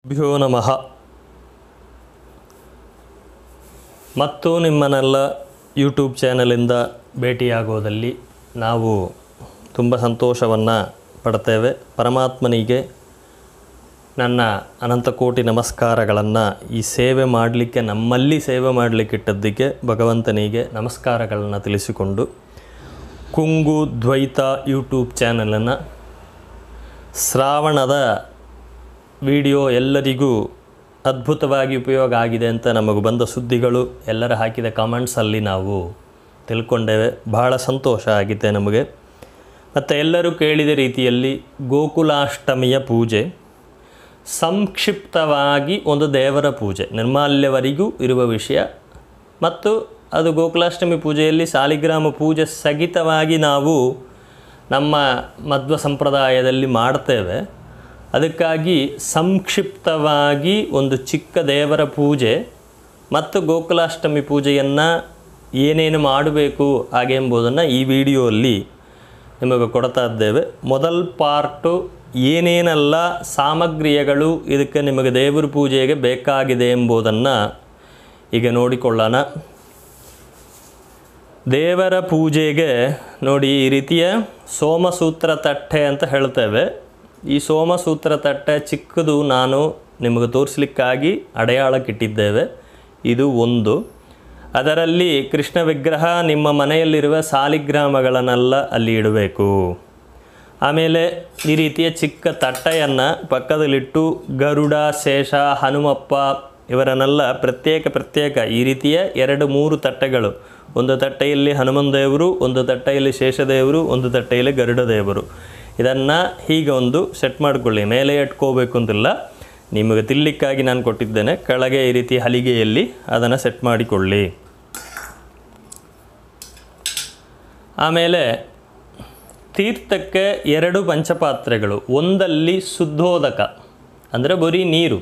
ಭ್ಯೋ ನಮಃ ಮತ್ತು ನಿಮ್ಮನ್ನೆಲ್ಲ ಯೂಟ್ಯೂಬ್ ಚಾನಲಿಂದ ಭೇಟಿಯಾಗೋದಲ್ಲಿ ನಾವು ತುಂಬ ಸಂತೋಷವನ್ನು ಪಡ್ತೇವೆ ಪರಮಾತ್ಮನಿಗೆ ನನ್ನ ಅನಂತಕೋಟಿ ನಮಸ್ಕಾರಗಳನ್ನು ಈ ಸೇವೆ ಮಾಡಲಿಕ್ಕೆ ನಮ್ಮಲ್ಲಿ ಸೇವೆ ಮಾಡಲಿಕ್ಕೆ ಇಟ್ಟದ್ದಕ್ಕೆ ಭಗವಂತನಿಗೆ ನಮಸ್ಕಾರಗಳನ್ನು ತಿಳಿಸಿಕೊಂಡು ಕುಂಗು ದ್ವೈತ ಯೂಟ್ಯೂಬ್ ಚಾನಲನ್ನು ಶ್ರಾವಣದ ವಿಡಿಯೋ ಎಲ್ಲರಿಗೂ ಅದ್ಭುತವಾಗಿ ಉಪಯೋಗ ಆಗಿದೆ ಅಂತ ನಮಗೆ ಬಂದ ಸುದ್ದಿಗಳು ಎಲ್ಲರ ಹಾಕಿದ ಕಮೆಂಟ್ಸಲ್ಲಿ ನಾವು ತಿಳ್ಕೊಂಡೇವೆ ಬಹಳ ಸಂತೋಷ ಆಗಿದೆ ನಮಗೆ ಮತ್ತು ಎಲ್ಲರೂ ಕೇಳಿದ ರೀತಿಯಲ್ಲಿ ಗೋಕುಲಾಷ್ಟಮಿಯ ಪೂಜೆ ಸಂಕ್ಷಿಪ್ತವಾಗಿ ಒಂದು ದೇವರ ಪೂಜೆ ನಿರ್ಮಾಲ್ಯವರೆಗೂ ಇರುವ ವಿಷಯ ಮತ್ತು ಅದು ಗೋಕುಲಾಷ್ಟಮಿ ಪೂಜೆಯಲ್ಲಿ ಸಾಲಿಗ್ರಾಮ ಪೂಜೆ ಸಹಿತವಾಗಿ ನಾವು ನಮ್ಮ ಮಧ್ವ ಸಂಪ್ರದಾಯದಲ್ಲಿ ಮಾಡ್ತೇವೆ ಅದಕ್ಕಾಗಿ ಸಂಕ್ಷಿಪ್ತವಾಗಿ ಒಂದು ಚಿಕ್ಕ ದೇವರ ಪೂಜೆ ಮತ್ತು ಗೋಕುಲಾಷ್ಟಮಿ ಪೂಜೆಯನ್ನು ಏನೇನು ಮಾಡಬೇಕು ಹಾಗೆ ಎಂಬುದನ್ನು ಈ ವಿಡಿಯೋಲ್ಲಿ ನಿಮಗೆ ಕೊಡ್ತಾ ಇದ್ದೇವೆ ಮೊದಲ ಪಾರ್ಟು ಏನೇನೆಲ್ಲ ಸಾಮಗ್ರಿಗಳು ಇದಕ್ಕೆ ನಿಮಗೆ ದೇವರ ಪೂಜೆಗೆ ಬೇಕಾಗಿದೆ ಎಂಬುದನ್ನು ಈಗ ನೋಡಿಕೊಳ್ಳೋಣ ದೇವರ ಪೂಜೆಗೆ ನೋಡಿ ಈ ರೀತಿಯ ಸೋಮಸೂತ್ರ ತಟ್ಟೆ ಅಂತ ಹೇಳ್ತೇವೆ ಈ ಸೋಮಸೂತ್ರ ತಟ್ಟೆ ಚಿಕ್ಕದು ನಾನು ನಿಮಗೆ ತೋರಿಸ್ಲಿಕ್ಕಾಗಿ ಅಡೆಯಾಳಕ್ಕಿಟ್ಟಿದ್ದೇವೆ ಇದು ಒಂದು ಅದರಲ್ಲಿ ಕೃಷ್ಣ ವಿಗ್ರಹ ನಿಮ್ಮ ಮನೆಯಲ್ಲಿರುವ ಸಾಲಿಗ್ರಾಮಗಳನ್ನೆಲ್ಲ ಅಲ್ಲಿ ಇಡಬೇಕು ಆಮೇಲೆ ಈ ರೀತಿಯ ಚಿಕ್ಕ ತಟ್ಟೆಯನ್ನು ಪಕ್ಕದಲ್ಲಿಟ್ಟು ಗರುಡ ಶೇಷ ಹನುಮಪ್ಪ ಇವರನ್ನೆಲ್ಲ ಪ್ರತ್ಯೇಕ ಪ್ರತ್ಯೇಕ ಈ ರೀತಿಯ ಎರಡು ಮೂರು ತಟ್ಟೆಗಳು ಒಂದು ತಟ್ಟೆಯಲ್ಲಿ ಹನುಮನ್ ದೇವರು ಒಂದು ತಟ್ಟೆಯಲ್ಲಿ ಶೇಷದೇವರು ಒಂದು ತಟ್ಟೆಯಲ್ಲಿ ಗರುಡ ದೇವರು ಇದನ್ನು ಹೀಗೆ ಒಂದು ಸೆಟ್ ಮಾಡಿಕೊಳ್ಳಿ ಮೇಲೆ ಇಟ್ಕೋಬೇಕು ಅಂತಿಲ್ಲ ನಿಮಗೆ ತಿನ್ನಲಿಕ್ಕಾಗಿ ನಾನು ಕೊಟ್ಟಿದ್ದೇನೆ ಕೆಳಗೆ ಈ ರೀತಿ ಹಲಿಗೆಯಲ್ಲಿ ಅದನ್ನು ಸೆಟ್ ಮಾಡಿಕೊಳ್ಳಿ ಆಮೇಲೆ ತೀರ್ಥಕ್ಕೆ ಎರಡು ಪಂಚಪಾತ್ರೆಗಳು ಒಂದಲ್ಲಿ ಶುದ್ಧೋದಕ ಅಂದರೆ ಬರೀ ನೀರು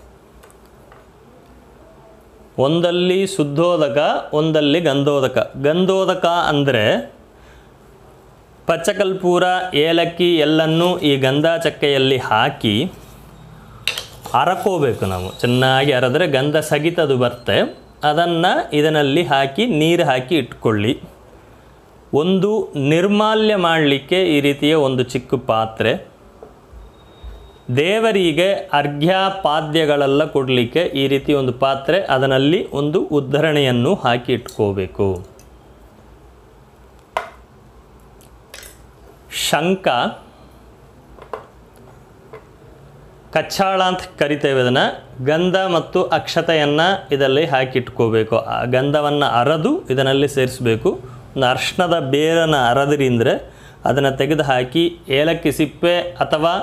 ಒಂದಲ್ಲಿ ಶುದ್ಧೋದಕ ಒಂದಲ್ಲಿ ಗಂಧೋದಕ ಗಂಧೋದಕ ಅಂದರೆ ಪಚ್ಚಕಲ್ಪೂರ ಏಲಕ್ಕಿ ಎಲ್ಲನೂ ಈ ಗಂಧ ಚಕ್ಕೆಯಲ್ಲಿ ಹಾಕಿ ಅರಕೋಬೇಕು ನಾವು ಚೆನ್ನಾಗಿ ಅರೆದ್ರೆ ಗಂಧ ಸಗಿತದು ಬರುತ್ತೆ ಅದನ್ನು ಇದರಲ್ಲಿ ಹಾಕಿ ನೀರು ಹಾಕಿ ಇಟ್ಕೊಳ್ಳಿ ಒಂದು ನಿರ್ಮಾಲ್ಯ ಮಾಡಲಿಕ್ಕೆ ಈ ರೀತಿಯ ಒಂದು ಚಿಕ್ಕ ಪಾತ್ರೆ ದೇವರಿಗೆ ಅರ್ಘ್ಯ ಪಾದ್ಯಗಳೆಲ್ಲ ಕೊಡಲಿಕ್ಕೆ ಈ ರೀತಿ ಒಂದು ಪಾತ್ರೆ ಅದರಲ್ಲಿ ಒಂದು ಉದ್ಧರಣೆಯನ್ನು ಹಾಕಿ ಇಟ್ಕೋಬೇಕು ಶಂಕ ಕಚ್ಚಾಳ ಅಂತ ಕರಿತೇವೆ ಅದನ್ನು ಗಂಧ ಮತ್ತು ಅಕ್ಷತೆಯನ್ನು ಇದರಲ್ಲಿ ಹಾಕಿಟ್ಕೋಬೇಕು ಆ ಗಂಧವನ್ನು ಅರೆದು ಇದರಲ್ಲಿ ಸೇರಿಸಬೇಕು ಒಂದು ಅರ್ಶನದ ಬೇರನ್ನು ಅರದ್ರಿಂದರೆ ಅದನ್ನು ತೆಗೆದು ಹಾಕಿ ಏಲಕ್ಕಿ ಸಿಪ್ಪೆ ಅಥವಾ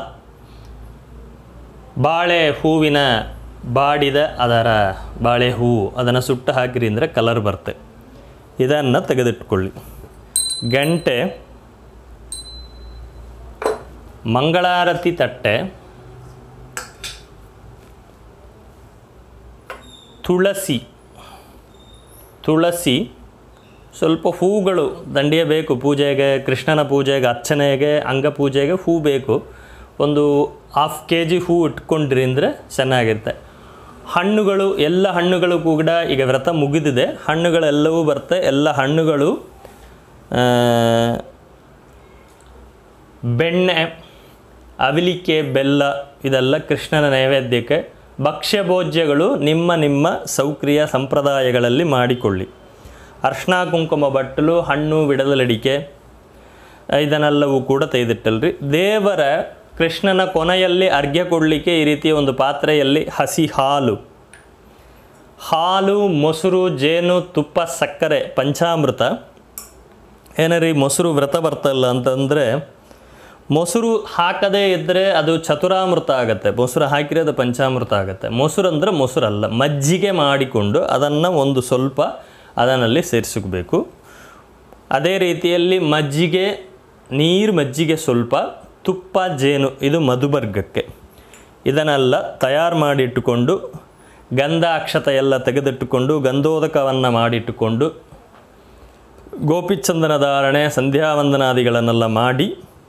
ಬಾಳೆ ಹೂವಿನ ಬಾಡಿದ ಅದರ ಬಾಳೆ ಹೂವು ಅದನ್ನು ಸುಟ್ಟು ಹಾಕಿರಿ ಅಂದರೆ ಕಲರ್ ಬರುತ್ತೆ ಇದನ್ನು ತೆಗೆದಿಟ್ಕೊಳ್ಳಿ ಗಂಟೆ ಮಂಗಳಾರತಿ ತಟ್ಟೆ ತುಳಸಿ ತುಳಸಿ ಸ್ವಲ್ಪ ಹೂಗಳು ದಂಡಿಗೆ ಬೇಕು ಪೂಜೆಗೆ ಕೃಷ್ಣನ ಪೂಜೆಗೆ ಅರ್ಚನೆಗೆ ಅಂಗಪೂಜೆಗೆ ಹೂ ಬೇಕು ಒಂದು ಹಾಫ್ ಕೆ ಜಿ ಹೂ ಇಟ್ಕೊಂಡ್ರಿ ಅಂದರೆ ಚೆನ್ನಾಗಿರುತ್ತೆ ಹಣ್ಣುಗಳು ಎಲ್ಲ ಹಣ್ಣುಗಳು ಕೂಡ ಈಗ ವ್ರತ ಮುಗಿದಿದೆ ಹಣ್ಣುಗಳೆಲ್ಲವೂ ಬರುತ್ತೆ ಎಲ್ಲ ಹಣ್ಣುಗಳು ಆ, ಬೆಣ್ಣೆ ಅವಿಲಿಕೆ ಬೆಲ್ಲ ಇದೆಲ್ಲ ಕೃಷ್ಣನ ನೈವೇದ್ಯಕ್ಕೆ ಭಕ್ಷ್ಯ ಭೋಜ್ಯಗಳು ನಿಮ್ಮ ನಿಮ್ಮ ಸೌಕ್ರಿಯ ಸಂಪ್ರದಾಯಗಳಲ್ಲಿ ಮಾಡಿಕೊಳ್ಳಿ ಅರ್ಶಿನ ಕುಂಕುಮ ಬಟ್ಟಲು ಹಣ್ಣು ಬಿಡದಲಡಿಕೆ ಇದನ್ನೆಲ್ಲವೂ ಕೂಡ ತೆಗೆದಿಟ್ಟಲ್ರಿ ದೇವರ ಕೃಷ್ಣನ ಕೊನೆಯಲ್ಲಿ ಅರ್ಘ್ಯ ಕೊಡಲಿಕ್ಕೆ ಈ ರೀತಿಯ ಒಂದು ಪಾತ್ರೆಯಲ್ಲಿ ಹಸಿ ಹಾಲು ಹಾಲು ಮೊಸರು ಜೇನು ತುಪ್ಪ ಸಕ್ಕರೆ ಪಂಚಾಮೃತ ಏನಾರಿ ಮೊಸರು ವ್ರತ ಬರ್ತಲ್ಲ ಅಂತಂದರೆ ಮೊಸರು ಹಾಕದೇ ಇದ್ದರೆ ಅದು ಚತುರಾಮೃತ ಆಗುತ್ತೆ ಮೊಸರು ಹಾಕಿದ್ರೆ ಅದು ಪಂಚಾಮೃತ ಆಗುತ್ತೆ ಮೊಸರು ಅಂದರೆ ಮೊಸರಲ್ಲ ಮಜ್ಜಿಗೆ ಮಾಡಿಕೊಂಡು ಅದನ್ನು ಒಂದು ಸ್ವಲ್ಪ ಅದರಲ್ಲಿ ಸೇರಿಸಬೇಕು ಅದೇ ರೀತಿಯಲ್ಲಿ ಮಜ್ಜಿಗೆ ನೀರು ಮಜ್ಜಿಗೆ ಸ್ವಲ್ಪ ತುಪ್ಪ ಜೇನು ಇದು ಮಧುಬರ್ಗಕ್ಕೆ ಇದನ್ನೆಲ್ಲ ತಯಾರು ಮಾಡಿಟ್ಟುಕೊಂಡು ಗಂಧ ಅಕ್ಷತ ಎಲ್ಲ ತೆಗೆದಿಟ್ಟುಕೊಂಡು ಗಂಧೋದಕವನ್ನು ಮಾಡಿಟ್ಟುಕೊಂಡು ಗೋಪಿಚಂದನ ಧಾರಣೆ ಸಂಧ್ಯಾವಂದನಾದಿಗಳನ್ನೆಲ್ಲ ಮಾಡಿ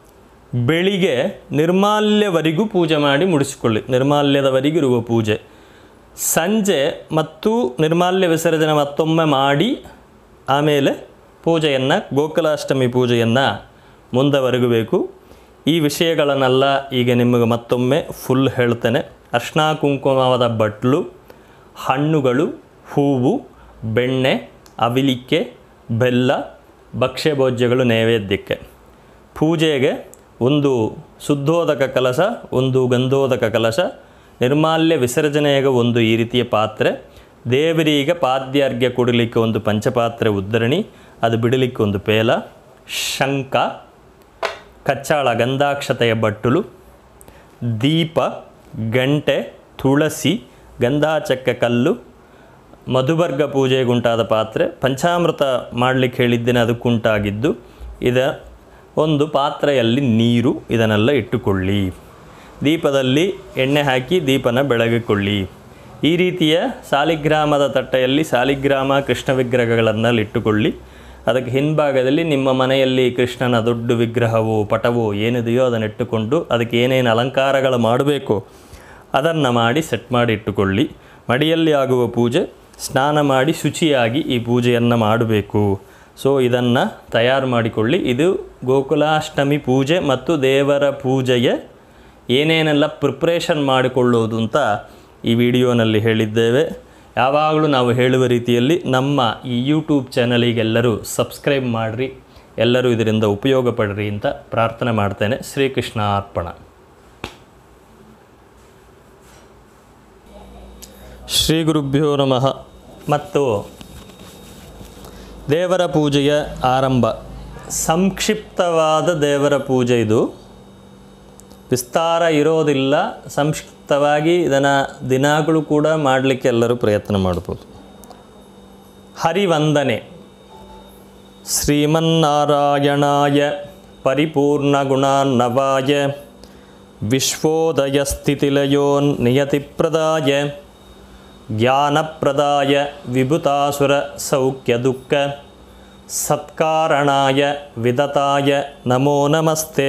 ಬೆಳಿಗ್ಗೆ ನಿರ್ಮಾಲ್ಯವರೆಗೂ ಪೂಜೆ ಮಾಡಿ ಮುಡಿಸಿಕೊಳ್ಳಿ ನಿರ್ಮಾಲ್ಯದವರೆಗೂ ಇರುವ ಪೂಜೆ ಸಂಜೆ ಮತ್ತು ನಿರ್ಮಾಲ್ಯ ವಿಸರ್ಜನೆ ಮತ್ತೊಮ್ಮೆ ಮಾಡಿ ಆಮೇಲೆ ಪೂಜೆಯನ್ನು ಗೋಕುಲಾಷ್ಟಮಿ ಪೂಜೆಯನ್ನು ಮುಂದುವರೆಗಬೇಕು ಈ ವಿಷಯಗಳನ್ನೆಲ್ಲ ಈಗ ನಿಮಗೆ ಮತ್ತೊಮ್ಮೆ ಫುಲ್ ಹೇಳ್ತೇನೆ ಅರ್ಶಿನ ಕುಂಕುಮದ ಬಟ್ಲು ಹಣ್ಣುಗಳು ಹೂವು ಬೆಣ್ಣೆ ಅವಿಲಿಕ್ಕೆ ಬೆಲ್ಲ ಭಕ್ಷ್ಯ ಭೋಜ್ಯಗಳು ನೈವೇದ್ಯಕ್ಕೆ ಪೂಜೆಗೆ ಒಂದು ಶುದ್ಧೋದಕ ಕಲಶ ಒಂದು ಗಂಧೋದಕ ಕಲಶ ನಿರ್ಮಾಲ್ಯ ವಿಸರ್ಜನೆಗೆ ಒಂದು ಈ ರೀತಿಯ ಪಾತ್ರೆ ದೇವರಿಗೆ ಪಾದ್ಯಾರ್ಘ್ಯ ಕೊಡಲಿಕ್ಕೆ ಒಂದು ಪಂಚಪಾತ್ರೆ ಉದ್ದರಣಿ ಅದು ಬಿಡಲಿಕ್ಕೆ ಒಂದು ಪೇಲ ಶಂಖ ಕಚ್ಚಾಳ ಗಂಧಾಕ್ಷತೆಯ ಬಟ್ಟಲು ದೀಪ ಗಂಟೆ ತುಳಸಿ ಗಂಧಾಚಕ್ಕ ಕಲ್ಲು ಮಧುಬರ್ಗ ಪೂಜೆಗುಂಟಾದ ಪಾತ್ರೆ ಪಂಚಾಮೃತ ಮಾಡಲಿಕ್ಕೆ ಹೇಳಿದ್ದೇನೆ ಅದಕ್ಕುಂಟಾಗಿದ್ದು ಇದ ಒಂದು ಪಾತ್ರೆಯಲ್ಲಿ ನೀರು ಇದನ್ನೆಲ್ಲ ಇಟ್ಟುಕೊಳ್ಳಿ ದೀಪದಲ್ಲಿ ಎಣ್ಣೆ ಹಾಕಿ ದೀಪನ ಬೆಳಗಿಕೊಳ್ಳಿ ಈ ರೀತಿಯ ಸಾಲಿಗ್ರಾಮದ ತಟ್ಟೆಯಲ್ಲಿ ಸಾಲಿಗ್ರಾಮ ಕೃಷ್ಣ ವಿಗ್ರಹಗಳನ್ನು ಇಟ್ಟುಕೊಳ್ಳಿ ಅದಕ್ಕೆ ಹಿಂಭಾಗದಲ್ಲಿ ನಿಮ್ಮ ಮನೆಯಲ್ಲಿ ಕೃಷ್ಣನ ದೊಡ್ಡ ವಿಗ್ರಹವೋ ಪಟವೋ ಏನಿದೆಯೋ ಅದನ್ನು ಇಟ್ಟುಕೊಂಡು ಅದಕ್ಕೆ ಏನೇನು ಅಲಂಕಾರಗಳು ಮಾಡಬೇಕು ಅದನ್ನು ಮಾಡಿ ಸೆಟ್ ಮಾಡಿ ಇಟ್ಟುಕೊಳ್ಳಿ ಮಡಿಯಲ್ಲಿ ಆಗುವ ಪೂಜೆ ಸ್ನಾನ ಮಾಡಿ ಶುಚಿಯಾಗಿ ಈ ಪೂಜೆಯನ್ನು ಮಾಡಬೇಕು ಸೊ ಇದನ್ನು ತಯಾರು ಮಾಡಿಕೊಳ್ಳಿ ಇದು ಗೋಕುಲಾಷ್ಟಮಿ ಪೂಜೆ ಮತ್ತು ದೇವರ ಪೂಜೆಯ ಏನೇನೆಲ್ಲ ಪ್ರಿಪ್ರೇಷನ್ ಮಾಡಿಕೊಳ್ಳೋದು ಅಂತ ಈ ವಿಡಿಯೋನಲ್ಲಿ ಹೇಳಿದ್ದೇವೆ ಯಾವಾಗಲೂ ನಾವು ಹೇಳುವ ರೀತಿಯಲ್ಲಿ ನಮ್ಮ ಈ ಯೂಟ್ಯೂಬ್ ಚಾನಲಿಗೆಲ್ಲರೂ ಸಬ್ಸ್ಕ್ರೈಬ್ ಮಾಡಿರಿ ಎಲ್ಲರೂ ಇದರಿಂದ ಉಪಯೋಗ ಪಡ್ರಿ ಅಂತ ಪ್ರಾರ್ಥನೆ ಮಾಡ್ತೇನೆ ಶ್ರೀಕೃಷ್ಣ ಅರ್ಪಣ ಶ್ರೀ ಗುರುಭ್ಯೋ ನಮಃ ಮತ್ತು ದೇವರ ಪೂಜೆಯ ಆರಂಭ ಸಂಕ್ಷಿಪ್ತವಾದ ದೇವರ ಪೂಜೆ ಇದು ವಿಸ್ತಾರ ಇರೋದಿಲ್ಲ ಸಂಕ್ಷಿಪ್ತವಾಗಿ ಇದನ್ನು ದಿನಾಗಳು ಕೂಡ ಮಾಡಲಿಕ್ಕೆ ಎಲ್ಲರೂ ಪ್ರಯತ್ನ ಮಾಡ್ಬೋದು ಹರಿವಂದನೆ ಶ್ರೀಮನ್ನಾರಾಯಣಾಯ ಪರಿಪೂರ್ಣಗುಣಾನ್ನವಾಯ ವಿಶ್ವೋದಯಸ್ಥಿತಿಲಯೋ ನಿಯತಿಪ್ರದಾಯ ಜ್ಞಾನಪ್ರದಾಯ ವಿಭುತಾಸುರ ಸೌಖ್ಯ ದುಃಖ ಸತ್ಕಾರಣಾಯ ವಿದತಾಯ ನಮೋ ನಮಸ್ತೆ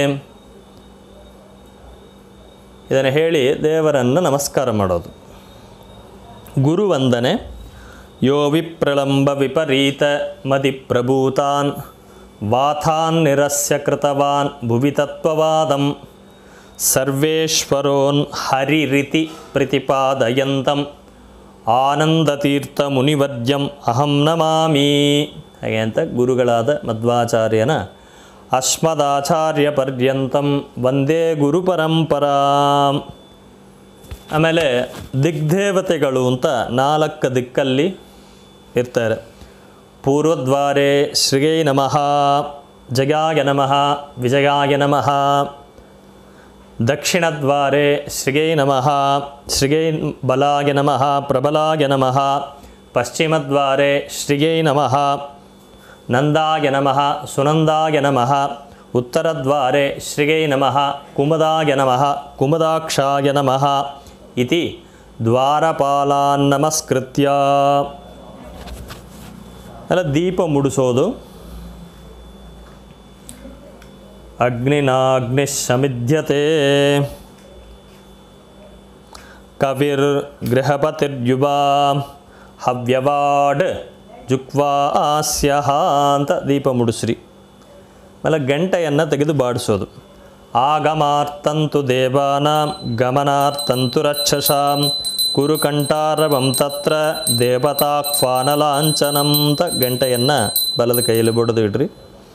ಇದನ್ನು ಹೇಳಿ ದೇವರನ್ನು ನಮಸ್ಕಾರ ಮಾಡೋದು ಗುರುವಂದನೆ ಯೋ ವಿಪ್ರಳಂಬ ವಿಪರೀತ ಮದಿಪ್ರಭೂತಾನ್ ವಾಥಾನ್ ನಿರಸ್ಯ ಕೃತವಾನ್ ಭುವಿ ತತ್ವವಾದಂ ಸರ್ವೇಶ್ವರೋನ್ ಹರಿರಿತಿ ಪ್ರತಿಪಾದಯಂತಂ ಆನಂದತೀರ್ಥ ಮುನಿವರ್ಯಂ ಅಹಂ ನಮಾಮಿ ಹಾಗೆ ಅಂತ ಗುರುಗಳಾದ ಮಧ್ವಾಚಾರ್ಯನ ಅಸ್ಮದಾಚಾರ್ಯ ಪರ್ಯಂತಂ ವಂದೇ ಗುರು ಪರಂಪರಾಂ ಆಮೇಲೆ ದಿಗ್ದೇವತೆಗಳು ಅಂತ ನಾಲ್ಕು ದಿಕ್ಕಲ್ಲಿ ಇರ್ತಾರೆ ಪೂರ್ವದ್ವಾರೆ ಶ್ರೀಗೈ ನಮಃ ಜಗಾಯ ನಮಃ ವಿಜಯಾಯ ನಮಃ ದಕ್ಷಿಣದ್ವಾರೆ ಶ್ರೀಗೈ ನಮಃ ಶ್ರೀಗೈ ಬಲಾಯ ನಮಃ ಪ್ರಬಲಾಯ ನಮಃ ಪಶ್ಚಿಮದ್ವಾರೆ ಶ್ರೀಗೈ ನಮಃ ನಂದಾಯ ನಮಃ ಸುನಂದಾಯ ನಮಃ ಉತ್ತರದ್ವಾರೆ ಶ್ರೀಗೈ ನಮಃ ಕುಮದಾಯ ನಮಃ ಕುಮದಾಕ್ಷಾಯ ನಮಃ ಇತಿ ದ್ವಾರಪಾಲಾನ್ ನಮಸ್ಕೃತ್ಯ ಅಲ್ಲ ದೀಪ ಮುಡಿಸೋದು ಅಗ್ನಿನಾಗ್ನಿಶಮಿಧ್ಯತೆ ಕವಿರ್ ಗೃಹಪತಿರ್ಯುವಾ ಹವ್ಯವಾಡ್ ಜುಕ್ವಾ ಆಸ್ಯಹ ಅಂತ ದೀಪ ಮುಡಿಸ್ರಿ ಆಮೇಲೆ ಗಂಟೆಯನ್ನು ತೆಗೆದು ಬಾಡಿಸೋದು ಆಗಮಾರ್ತಂತು ದೇವಾನಾಂ ಗಮನಾರ್ತಂತು ರಕ್ಷಸಾಂ ಕುರುಕಂಠಾರವಂ ತತ್ರ ದೇವತಾಕ್ವಾನಲಾಂಛನಂ ಅಂತ ಗಂಟೆಯನ್ನು ಬಲದ ಕೈಯಲ್ಲಿ ಬಡಿದು ಇಡ್ರಿ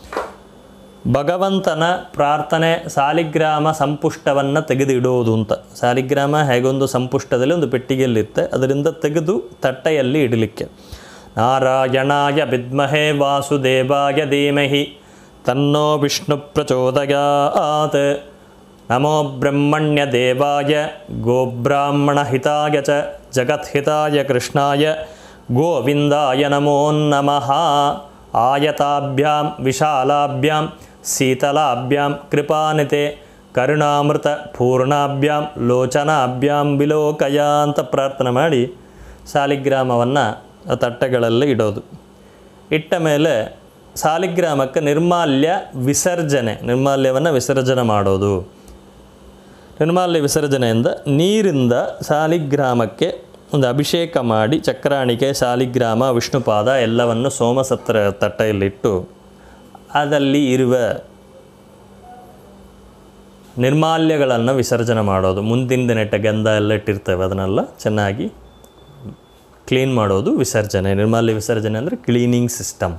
ಭಗವಂತನ ಪ್ರಾರ್ಥನೆ ಸಾಲಿಗ್ರಾಮ ಸಂಪುಷ್ಟವನ್ನು ತೆಗೆದು ಇಡೋದು ಅಂತ ಸಾಲಿಗ್ರಾಮ ಹೇಗೊಂದು ಸಂಪುಷ್ಟದಲ್ಲಿ ಒಂದು ಪೆಟ್ಟಿಗೆಯಲ್ಲಿರುತ್ತೆ ಅದರಿಂದ ತೆಗೆದು ತಟ್ಟೆಯಲ್ಲಿ ಇಡಲಿಕ್ಕೆ ನಾರಾಯಣಾಯ ವಿದ್ಮಹೇ ವಾಸುದೇವಾಯ ಧೀಮಹಿ ತನ್ನೋ ವಿಷ್ಣು ಪ್ರಚೋದಯಾತ್ ನಮೋ ಬ್ರಹ್ಮಣ್ಯ ದೇವಾಯ ಗೋಬ್ರಾಹ್ಮಣಹಿತಾಯ ಚ ಜಗತ್ಹಿತಾಯ ಕೃಷ್ಣಾಯ ಗೋವಿಂದಾಯ ನಮೋ ನಮಃ ಆಯತಾಭ್ಯಾಂ ವಿಶಾಲಾಭ್ಯಾಂ ಶೀತಲಾಭ್ಯಾಂ ಕೃಪಾನಿತೆ ಕರುಣಾಮೃತ ಪೂರ್ಣಾಭ್ಯಾಂ ಲೋಚನಾಭ್ಯಾಂ ವಿಲೋಕಯ ಅಂತ ಪ್ರಾರ್ಥನೆ ಮಾಡಿ ಶಾಲಿಗ್ರಾಮವನ್ನು ತಟ್ಟೆಗಳಲ್ಲಿ ಇಡೋದು ಇಟ್ಟ ಮೇಲೆ ಸಾಲಿಗ್ರಾಮಕ್ಕೆ ನಿರ್ಮಾಲ್ಯ ವಿಸರ್ಜನೆ ನಿರ್ಮಾಲ್ಯವನ್ನು ವಿಸರ್ಜನೆ ಮಾಡೋದು ನಿರ್ಮಾಲ್ಯ ವಿಸರ್ಜನೆಯಿಂದ ನೀರಿಂದ ಸಾಲಿಗ್ರಾಮಕ್ಕೆ ಒಂದು ಅಭಿಷೇಕ ಮಾಡಿ ಚಕ್ರಾಣಿಕೆ ಸಾಲಿಗ್ರಾಮ ವಿಷ್ಣುಪಾದ ಎಲ್ಲವನ್ನು ಸೋಮಸತ್ರ ತಟ್ಟೆಯಲ್ಲಿಟ್ಟು ಅದಲ್ಲಿ ಇರುವ ನಿರ್ಮಾಲ್ಯಗಳನ್ನು ವಿಸರ್ಜನೆ ಮಾಡೋದು ಮುಂದಿನ ದಿನಟ್ಟ ಗಂಧ ಎಲ್ಲ ಇಟ್ಟಿರ್ತೇವೆ ಅದನ್ನೆಲ್ಲ ಚೆನ್ನಾಗಿ ಕ್ಲೀನ್ ಮಾಡೋದು ವಿಸರ್ಜನೆ ನಿರ್ಮಾಲ್ಯ ವಿಸರ್ಜನೆ ಅಂದರೆ ಕ್ಲೀನಿಂಗ್ ಸಿಸ್ಟಮ್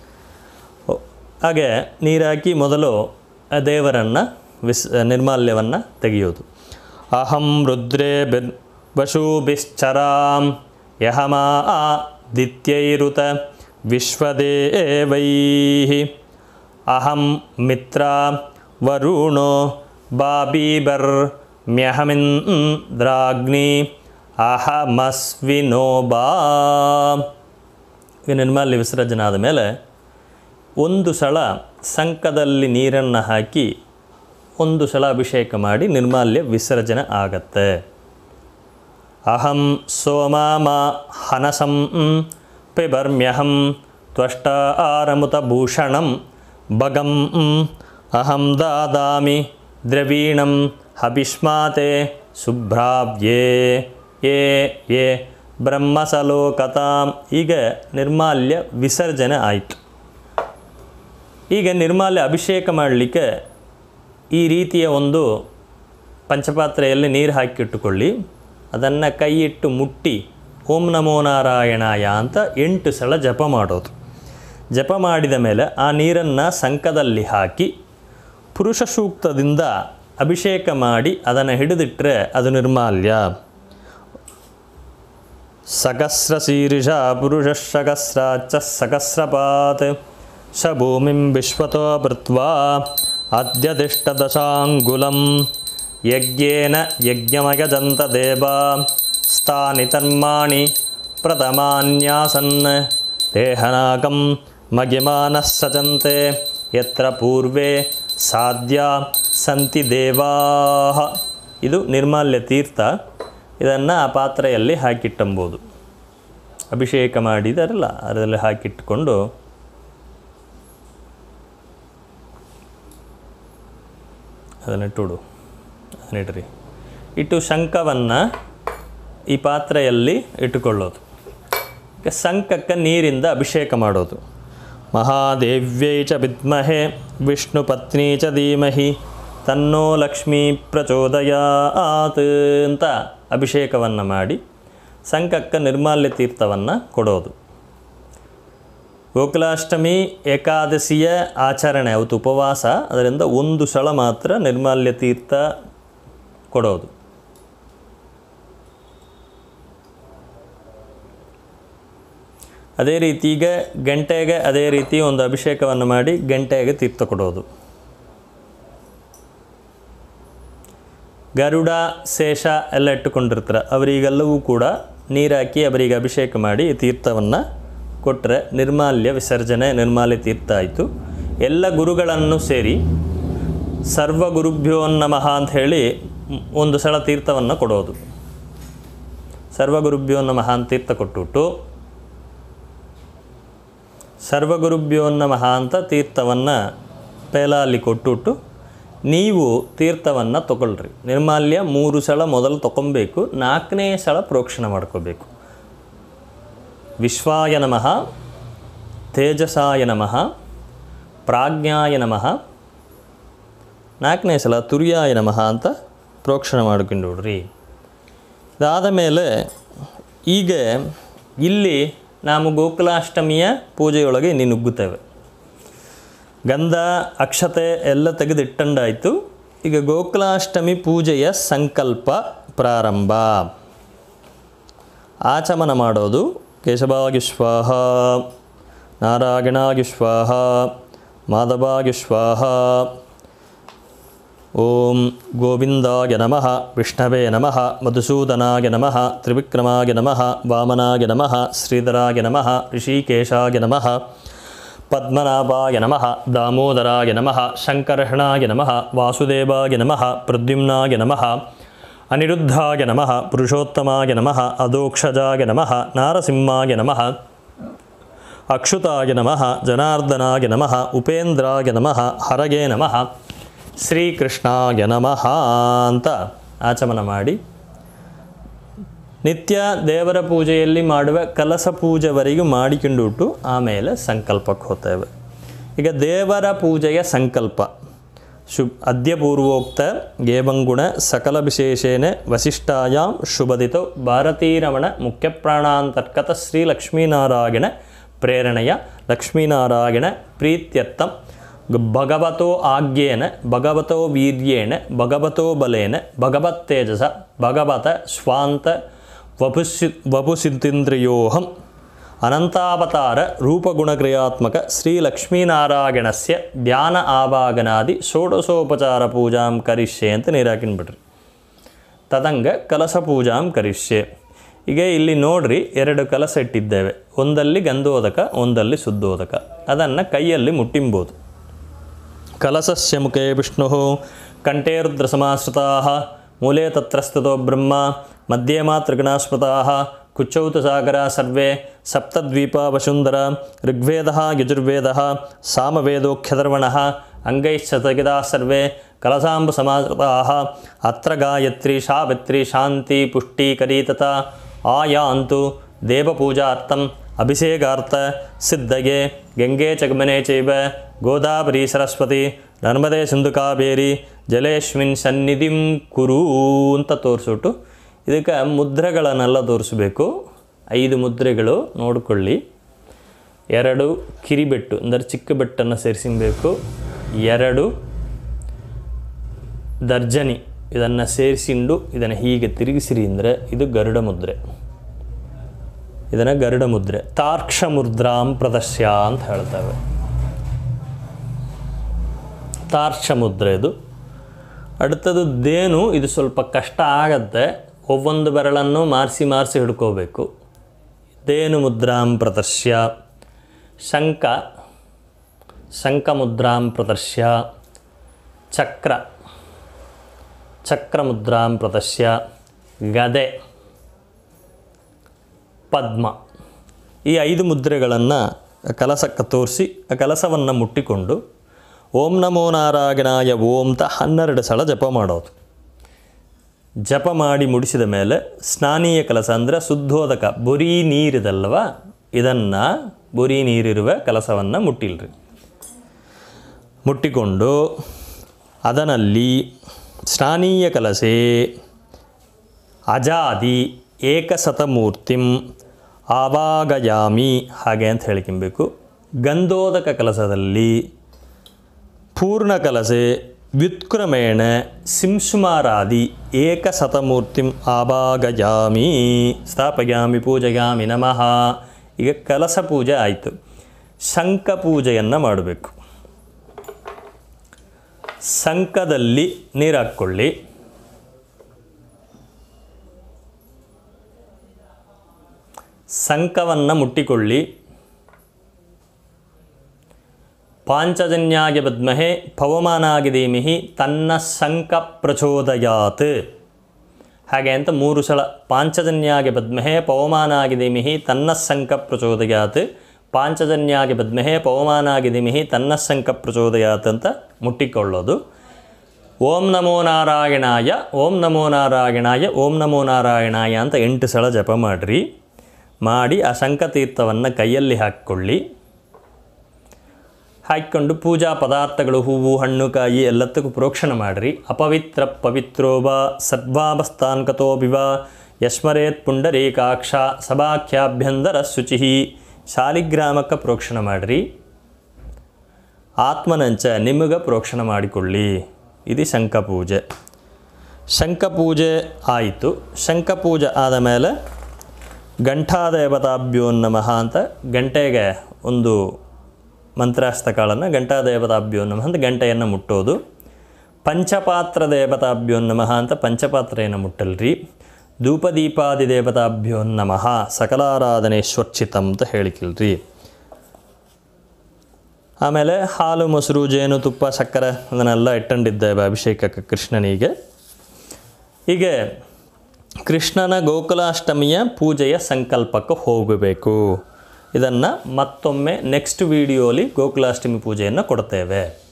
ಹಾಗೆ ನೀರಾಕಿ ಮೊದಲು ಆ ದೇವರನ್ನು ವಿಸ್ ನಿರ್ಮಾಲ್ಯವನ್ನು ತೆಗೆಯೋದು ಅಹಂ ರುದ್ರೇ ಬಿರ್ ವಶೂಭಿಶ್ಚರಾಂ ಯಹಮಾ ದಿತ್ಯೈರುತ ವಿಶ್ವದೇವೈ ಅಹಂ ಮಿತ್ರ ವರುಣೋ ಬಾಬೀಬರ್ ಮ್ಯಹಮಿಂದ್ರಾಗ್ನಿ ಅಹಮಸ್ವಿನೋ ಬಾ ಈಗ ನಿರ್ಮಾಲ್ಯ ವಿಸರ್ಜನೆ ಆದ ಮೇಲೆ ಒಂದು ಸಲ ಸಂಕದಲ್ಲಿ ನೀರನ್ನು ಹಾಕಿ ಒಂದು ಸಲ ಅಭಿಷೇಕ ಮಾಡಿ ನಿರ್ಮಾಲ್ಯ ವಿಸರ್ಜನೆ ಆಗತ್ತೆ ಅಹಂ ಸೋಮಾಮ ಹನಸಂ ಪಿಬರ್ಮ್ಯಹಂ ತ್ವಷ್ಟ ಆರಮುತಭೂಷಣಂ ಭಗಂ ಅಹಂ ದಾದಾಮಿ ದ್ರವೀಣಂ ಹಬಿಷ್ಮಾತೆ ಶುಭ್ರಾವ್ಯೇ ಯೇ ಯೇ ಬ್ರಹ್ಮಸಲೋಕತಾಂ ಈಗ ನಿರ್ಮಾಲ್ಯ ವಿಸರ್ಜನೆ ಆಯಿತು ಈಗ ನಿರ್ಮಾಲ್ಯ ಅಭಿಷೇಕ ಮಾಡಲಿಕ್ಕೆ ಈ ರೀತಿಯ ಒಂದು ಪಂಚಪಾತ್ರೆಯಲ್ಲಿ ನೀರು ಹಾಕಿಟ್ಟುಕೊಳ್ಳಿ ಅದನ್ನು ಕೈ ಇಟ್ಟು ಮುಟ್ಟಿ ಓಂ ನಮೋ ನಾರಾಯಣಾಯ ಅಂತ ಎಂಟು ಸಲ ಜಪ ಮಾಡೋದು ಜಪ ಮಾಡಿದ ಮೇಲೆ ಆ ನೀರನ್ನು ಸಂಕದಲ್ಲಿ ಹಾಕಿ ಪುರುಷ ಸೂಕ್ತದಿಂದ ಅಭಿಷೇಕ ಮಾಡಿ ಅದನ್ನು ಹಿಡಿದಿಟ್ಟರೆ ಅದು ನಿರ್ಮಾಲ್ಯ ಸಹಸ್ರ ಶೀರ್ಷ ಪುರುಷ ಸಹಸ್ರಾಚ ಸಹಸ್ರಪಾತ್ ಸ ಭೂಮಿಂ ವಿಶ್ವತೋ ಭೃತ್ವಾ ಅದ್ಯದಿಷ್ಟದಶಾಂಗುಲಂ ಯಜ್ಞೇನ ಯಜ್ಞಮಯಜಂತ ದೇವ ಸ್ಥಾನಿ ತನ್ಮಾಣಿ ಪ್ರಥಮಾನ್ಯಾಸನ್ ದೇಹನಾಗಂ ಮಗಿಮಾನಃ ಸಚಂತೆ ಯತ್ರ ಪೂರ್ವೇ ಸಾಧ್ಯ ಸಂತಿ ದೇವಾಹ ಇದು ನಿರ್ಮಾಲ್ಯ ತೀರ್ಥ ಇದನ್ನು ಆ ಪಾತ್ರೆಯಲ್ಲಿ ಹಾಕಿಟ್ಟಂಬೋದು ಅಭಿಷೇಕ ಮಾಡಿದಾರಲ್ಲ ಅದರಲ್ಲಿ ಹಾಕಿಟ್ಟುಕೊಂಡು ಅದನ್ನಿಟ್ಟುಡು ಅದನ್ನಿಡ್ರಿ ಇಟ್ಟು ಶಂಖವನ್ನು ಈ ಪಾತ್ರೆಯಲ್ಲಿ ಇಟ್ಟುಕೊಳ್ಳೋದು ಈಗ ಶಂಖಕ್ಕೆ ನೀರಿಂದ ಅಭಿಷೇಕ ಮಾಡೋದು ಮಹಾದೇವ್ಯೈ ಚ ವಿದ್ಮಹೆ ವಿಷ್ಣು ಪತ್ನಿ ಚ ಧೀಮಹಿ ತನ್ನೋ ಲಕ್ಷ್ಮೀ ಪ್ರಚೋದಯಾತ್ ಅಂತ ಅಭಿಷೇಕವನ್ನು ಮಾಡಿ ಶಂಖಕ್ಕೆ ನಿರ್ಮಾಲ್ಯ ತೀರ್ಥವನ್ನು ಕೊಡೋದು ಗೋಕುಲಾಷ್ಟಮಿ ಏಕಾದಶಿಯ ಆಚರಣೆ ಅವತ್ತು ಉಪವಾಸ ಅದರಿಂದ ಒಂದು ಸಲ ಮಾತ್ರ ನಿರ್ಮಾಲ್ಯ ತೀರ್ಥ ಕೊಡೋದು ಅದೇ ರೀತಿ ಈಗ ಗಂಟೆಗೆ ಅದೇ ರೀತಿ ಒಂದು ಅಭಿಷೇಕವನ್ನು ಮಾಡಿ ಗಂಟೆಗೆ ತೀರ್ಥ ಕೊಡೋದು ಗರುಡ ಶೇಷ ಎಲ್ಲ ಇಟ್ಟುಕೊಂಡಿರ್ತಾರೆ ಅವರಿಗೆಲ್ಲವೂ ಕೂಡ ನೀರಾಕಿ ಅವರಿಗೆ ಅಭಿಷೇಕ ಮಾಡಿ ಈ ತೀರ್ಥವನ್ನು ಕೊಟ್ಟರೆ ನಿರ್ಮಾಲ್ಯ ವಿಸರ್ಜನೆ ನಿರ್ಮಾಲ್ಯ ತೀರ್ಥ ಆಯಿತು ಎಲ್ಲ ಗುರುಗಳನ್ನು ಸೇರಿ ಸರ್ವ ಗುರುಭ್ಯೋ ನಮಃ ಅಂತ ಹೇಳಿ ಮ್, ಒಂದು ಸಲ ತೀರ್ಥವನ್ನು ಕೊಡೋದು ಸರ್ವ ಗುರುಭ್ಯೋ ನಮಃ ಅಂತ ತೀರ್ಥ ಕೊಟ್ಟುಬಿಟ್ಟು ಸರ್ವಗುರುಭ್ಯೋ ನಮಃ ಅಂತ ತೀರ್ಥವನ್ನು ಪೇಲಾಲಿ ಕೊಟ್ಟುಬಿಟ್ಟು ನೀವು ತೀರ್ಥವನ್ನು ತಗೊಳ್ರಿ ನಿರ್ಮಾಲ್ಯ ಮೂರು ಸಲ ಮೊದಲು ತಗೊಬೇಕು ನಾಲ್ಕನೇ ಸಲ ಪ್ರೋಕ್ಷಣೆ ಮಾಡ್ಕೋಬೇಕು ವಿಶ್ವಾಯ ನಮಃ ತೇಜಸಾಯ ನಮಃ ಪ್ರಾಜ್ಞಾಯ ನಮಃ ನಾಲ್ಕನೇ ಸಲ ತುರ್ಯಾಯ ನಮಃ ಅಂತ ಪ್ರೋಕ್ಷಣೆ ಮಾಡ್ಕೊಂಡು ನೋಡ್ರಿ ಇದಾದ ಮೇಲೆ ಈಗ ಇಲ್ಲಿ ನಾವು ಗೋಕುಲಾಷ್ಟಮಿಯ ಪೂಜೆಯೊಳಗೆ ಇನ್ನು ನುಗ್ಗುತ್ತೇವೆ ಗಂಧ ಅಕ್ಷತೆ ಎಲ್ಲ ತೆಗೆದಿಟ್ಟಂಡಾಯಿತು ಈಗ ಗೋಕುಲಾಷ್ಟಮಿ ಪೂಜೆಯ ಸಂಕಲ್ಪ ಪ್ರಾರಂಭ ಆಚಮನ ಮಾಡೋದು ಕೇಶವಾಗಿ ಸ್ವಾಹ ನಾರಾಯಣಾಗಿ ಸ್ವಾಹ ಮಾಧವಾಗಿ ಸ್ವಾಹ ಓಂ ಗೋವಿಂದಾಯ ನಮಃ ವಿಷ್ಣವೇ ನಮಃ ಮಧುಸೂದನಾಯ ನಮಃ ತ್ರಿವಿಕ್ರಮಾಯ ನಮಃ ವಾಮನಾಯ ನಮಃ ಶ್ರೀಧರಾಯ ನಮಃ ಋಷಿಕೇಶಾಯ ನಮಃ ಪದ್ಮನಾಭಾಯ ನಮಃ ದಾಮೋದರಾಯ ನಮಃ ಶಂಕರ್ಷಣಾಯ ನಮಃ ವಾಸುದೇವಾಯ ನಮಃ ಪ್ರದ್ಯುಮ್ನಾಯ ನಮಃ ಅನಿರುದ್ಧಾಯ ನಮಃ ಪುರುಷೋತ್ತಮಾಯ ನಮಃ ಅಧೋಕ್ಷಜಾಯ ನಮಃ ನಾರಸಿಂಹಾಯ ನಮಃ ಅಕ್ಷುತಾಯ ನಮಃ ಜನಾರ್ದನಾಯ ನಮಃ ಉಪೇಂದ್ರಾಯ ನಮಃ ಹರಗೆ ನಮಃ ಶ್ರೀಕೃಷ್ಣಾಯ ನಮಃ ಅಂತ ಆಚಮನ ಮಾಡಿ ನಿತ್ಯ ದೇವರ ಪೂಜೆಯಲ್ಲಿ ಮಾಡುವ ಕಲಸ ಪೂಜೆವರೆಗೂ ಮಾಡಿಕೊಂಡುಬಿಟ್ಟು ಆಮೇಲೆ ಸಂಕಲ್ಪಕ್ಕೆ ಹೋಗ್ತೇವೆ ಈಗ ದೇವರ ಪೂಜೆಯ ಸಂಕಲ್ಪ ಶುಭ ಅದ್ಯ ಪೂರ್ವೋಕ್ತ ಗೇವಂಗುಣ ಸಕಲ ವಿಶೇಷೇಣ ವಸಿಷ್ಠಾಯಾಂ ಶುಭದಿತೋ ಭಾರತೀರಮಣ ಮುಖ್ಯಪ್ರಾಣಾಂತರ್ಗತ ಶ್ರೀ ಲಕ್ಷ್ಮೀನಾರಾಯಣ ಪ್ರೇರಣೆಯ ಲಕ್ಷ್ಮೀನಾರಾಯಣ ಪ್ರೀತ್ಯರ್ಥಂ ಗ- ಭಗವತೋ ಆಜ್ಞೇನ ಭಗವತೋ ವೀರ್ಯೇಣ ಭಗವತೋ ಬಲೇನ ಭಗವತ್ ತೇಜಸ ಭಗವತ ಸ್ವಾಂತ ವಪುಸಿ ವಪುಸಿದ್ಧೇಂದ್ರಿಯೋಹಂ ಅನಂತಾವತಾರ ರೂಪಗುಣಕ್ರಿಯಾತ್ಮಕ ಶ್ರೀ ಲಕ್ಷ್ಮೀನಾರಾಯಣಸ್ಯ ಧ್ಯಾನ ಆವಾಗನಾದಿ ಷೋಡಶೋಪಚಾರ ಪೂಜಾಂ ಕರಿಷ್ಯೆ ಅಂತ ನೀರು ಹಾಕಿನ್ಬಿಡ್ರಿ ತದಂಗ ಕಲಸ ಪೂಜಾಂ ಕರಿಷ್ಯೆ ಈಗ ಇಲ್ಲಿ ನೋಡ್ರಿ ಎರಡು ಕಲಸ ಇಟ್ಟಿದ್ದೇವೆ ಒಂದಲ್ಲಿ ಗಂಧೋದಕ ಒಂದಲ್ಲಿ ಶುದ್ಧೋದಕ ಅದನ್ನು ಕೈಯಲ್ಲಿ ಮುಟ್ಟಿಂಬೋದು ಕಲಸಸ್ಯ ಮುಖೇ ವಿಷ್ಣು ಕಂಠೇ ರುದ್ರಸಮಾಶ್ರಿತಾ ಮೂಲೆ ತತ್ರ ಸ್ಥಿತೋ ಬ್ರಹ್ಮ ಮಧ್ಯೆ ಮಾ ತ್ರಿಗುಣಾಸ್ಮೃತಾ ಕುಚ್ಚೌತ ಸಾಗರ ಸರ್ವೇ ಸಪ್ತದ್ವೀಪ ವಸುಂಧರ ಋಗ್ವೇದ ಯಜುರ್ವೇದ ಸಾಮವೇದೋಖ್ಯಧರ್ವಣ ಅಂಗೈಶ್ಚತಗಿತಾ ಸರ್ವೇ ಕಲಸಾಂಬ ಸಮಾಶ್ರಿತಾ ಅತ್ರ ಗಾಯತ್ರಿ ಸಾವಿತ್ರಿ ಶಾಂತಿ ಪುಷ್ಟೀಕರಿ ತಥಾ ಆಯಾಂತು ದೇವಪೂಜಾರ್ಥಂ ಅಭಿಷೇಕಾರ್ಥ ಸಿದ್ಧಗೆ ಗಂಗೆ ಚಗಮನೆ ಚೈವ ಗೋದಾವರಿ ಸರಸ್ವತಿ ನರ್ಮದೆ ಸಿಂಧು ಕಾವೇರಿ ಜಲೇಶ್ವಿನ್ ಸನ್ನಿಧಿಂ ಕುರು ಅಂತ ತೋರಿಸ್ಬಿಟ್ಟು ಇದಕ್ಕೆ ಮುದ್ರೆಗಳನ್ನೆಲ್ಲ ತೋರಿಸ್ಬೇಕು ಐದು ಮುದ್ರೆಗಳು ನೋಡಿಕೊಳ್ಳಿ ಎರಡು ಕಿರಿಬೆಟ್ಟು ಅಂದರೆ ಚಿಕ್ಕ ಬೆಟ್ಟನ್ನು ಸೇರಿಸಬೇಕು ಎರಡು ದರ್ಜನಿ ಇದನ್ನು ಸೇರಿಸಿಂಡು ಇದನ್ನು ಹೀಗೆ ತಿರುಗಿಸಿರಿ ಅಂದರೆ ಇದು ಗರುಡ ಮುದ್ರೆ ಇದನ್ನು ಗರುಡ ಮುದ್ರೆ ತಾರ್ಕ್ಷ ಮುದ್ರಾಂ ಪ್ರದರ್ಶ್ಯ ಅಂತ ಹೇಳ್ತೇವೆ ತಾರ್ಕ್ಷ ಮುದ್ರೆ ಇದು அடுத்தದು ದೇನು ಇದು ಸ್ವಲ್ಪ ಕಷ್ಟ ಆಗತ್ತೆ ಒவ்வೊಂದು ಬೆರಳನ್ನು ಮಾರಿಸಿ ಮಾರಿಸಿ ಹಿಡ್ಕೋಬೇಕು ದೇನು ಮುದ್ರಾಂ ಪ್ರದರ್ಶ್ಯ ಶಂಕ ಶಂಕ ಮುದ್ರಾಂ ಪ್ರದರ್ಶ್ಯ ಚಕ್ರ ಚಕ್ರ ಮುದ್ರಾಂ ಪ್ರದರ್ಶ್ಯ ಗದೆ ಪದ್ಮ ಈ ಐದು ಮುದ್ರೆಗಳನ್ನು ಕಲಸಕ್ಕೆ ತೋರಿಸಿ ಆ ಕಲಸವನ್ನು ಮುಟ್ಟಿಕೊಂಡು ಓಂ ನಮೋ ನಾರಾಯಣಾಯ ಓಂ ತ ಹನ್ನೆರಡು ಸಲ ಜಪ ಮಾಡೋದು ಜಪ ಮಾಡಿ ಮುಡಿಸಿದ ಮೇಲೆ ಸ್ನಾನೀಯ ಕಲಸ ಅಂದರೆ ಶುದ್ಧೋದಕ ಬುರಿ ನೀರಿದಲ್ವ ಇದನ್ನು ಬುರಿ ನೀರಿರುವ ಕಲಸವನ್ನು ಮುಟ್ಟಿಲ್ರಿ ಮುಟ್ಟಿಕೊಂಡು ಅದನಲ್ಲಿ ಸ್ನಾನೀಯ ಕಲಸೆ ಅಜಾದಿ ಏಕಸತಮೂರ್ತಿಂ ಆವಾಗಯಾಮಿ ಹಾಗೆ ಅಂತ ಹೇಳ್ಕೊಬೇಕು ಗಂಧೋದಕ ಕಲಸದಲ್ಲಿ ಪೂರ್ಣ ಕಲಸೆ ವ್ಯುತ್ಕ್ರಮೇಣ ಸಿಂಸುಮಾರಾದಿ ಏಕಸತಮೂರ್ತಿಂ ಆವಾಗಯಾಮಿ ಸ್ಥಾಪಯಾಮಿ ಪೂಜಯಾಮಿ ನಮಃ ಈಗ ಕಲಸ ಪೂಜೆ ಆಯಿತು ಶಂಖ ಪೂಜೆಯನ್ನು ಮಾಡಬೇಕು ಶಂಖದಲ್ಲಿ ನೀರು ಹಾಕ್ಕೊಳ್ಳಿ ಶಂಖವನ್ನು ಮುಟ್ಟಿಕೊಳ್ಳಿ ಪಾಂಚಜನ್ಯಾಯ ಬದ್ಮಹೆ ಪವಮಾನಾಗಿ ಧೀಮಿಹಿ ತನ್ನ ಶಂಕ ಪ್ರಚೋದಯಾತ್ ಹಾಗೆ ಅಂತ ಮೂರು ಸಲ ಪಾಂಚಜನ್ಯಾಗೆ ಬದ್ಮಹೆ ಪವಮಾನಾಗಿ ಧೀಮಿಹಿ ತನ್ನ ಶಂಕ ಪ್ರಚೋದಯಾತ್ ಪಾಂಚಜನ್ಯಾಗೆ ಬದ್ಮಹೆ ಪವಮಾನಾಗಿ ಧೀಮಿಹಿ ತನ್ನ ಶಂಕ ಪ್ರಚೋದಯಾತ್ ಅಂತ ಮುಟ್ಟಿಕೊಳ್ಳೋದು ಓಂ ನಮೋ ನಾರಾಯಣಾಯ ಓಂ ನಮೋ ನಾರಾಯಣಾಯ ಓಂ ನಮೋ ನಾರಾಯಣಾಯ ಅಂತ ಎಂಟು ಸಲ ಜಪ ಮಾಡಿರಿ ಮಾಡಿ ಆ ಶಂಖತೀರ್ಥವನ್ನು ಕೈಯಲ್ಲಿ ಹಾಕ್ಕೊಳ್ಳಿ ಹಾಕಿಕೊಂಡು ಪೂಜಾ ಪದಾರ್ಥಗಳು ಹೂವು ಹಣ್ಣು ಕಾಯಿ ಎಲ್ಲದಕ್ಕೂ ಪ್ರೋಕ್ಷಣೆ ಮಾಡಿರಿ ಅಪವಿತ್ರ ಪವಿತ್ರೋವ ಸದ್ಭಾವಸ್ಥಾನ್ಕತೋ ಬಿವ ಯಸ್ಮರೇತ್ ಪುಂಡರೀಕಾಕ್ಷ ಸಭಾಖ್ಯಾಭ್ಯಂತರ ಶುಚಿ ಶಾಲಿಗ್ರಾಮಕ್ಕೆ ಪ್ರೋಕ್ಷಣೆ ಮಾಡಿರಿ ಆತ್ಮನಂಚ ನಿಮಗೆ ಪ್ರೋಕ್ಷಣೆ ಮಾಡಿಕೊಳ್ಳಿ ಇದು ಶಂಖಪೂಜೆ ಶಂಖಪೂಜೆ ಆಯಿತು ಶಂಖಪೂಜೆ ಆದ ಮೇಲೆ ಘಂಟಾದೇವತಾಭ್ಯೋ ನಮಃ ಅಂತ ಗಂಟೆಗೆ ಒಂದು ಮಂತ್ರಾಸ್ತಕಾಳನ್ನು ಘಂಟಾದೇವತಾಭ್ಯೋ ನಮಃ ಅಂತ ಗಂಟೆಯನ್ನು ಮುಟ್ಟೋದು ಪಂಚಪಾತ್ರ ದೇವತಾಭ್ಯೋ ನಮಃ ಅಂತ ಪಂಚಪಾತ್ರೆಯನ್ನು ಮುಟ್ಟಲ್ರಿ ಧೂಪದೀಪಾದಿ ದೇವತಾಭ್ಯೋ ನಮಃ ಸಕಲಾರಾಧನೇಶ್ವರ್ಚಿತಂ ಅಂತ ಹೇಳಿಕಿಲ್ರಿ ಆಮೇಲೆ ಹಾಲು ಮೊಸರು ಜೇನು ತುಪ್ಪ ಸಕ್ಕರೆ ಅದನ್ನೆಲ್ಲ ಇಟ್ಟಂಡಿದ್ದೇವೆ ಅಭಿಷೇಕಕ್ಕೆ ಕೃಷ್ಣನಿಗೆ ಹೀಗೆ ಕೃಷ್ಣನ ಗೋಕುಲಾಷ್ಟಮಿಯ ಪೂಜೆಯ ಸಂಕಲ್ಪಕ್ಕೆ ಹೋಗಬೇಕು ಇದನ್ನು ಮತ್ತೊಮ್ಮೆ ನೆಕ್ಸ್ಟ್ ವಿಡಿಯೋಲಿ ಗೋಕುಲಾಷ್ಟಮಿ ಪೂಜೆಯನ್ನು ಕೊಡ್ತೇವೆ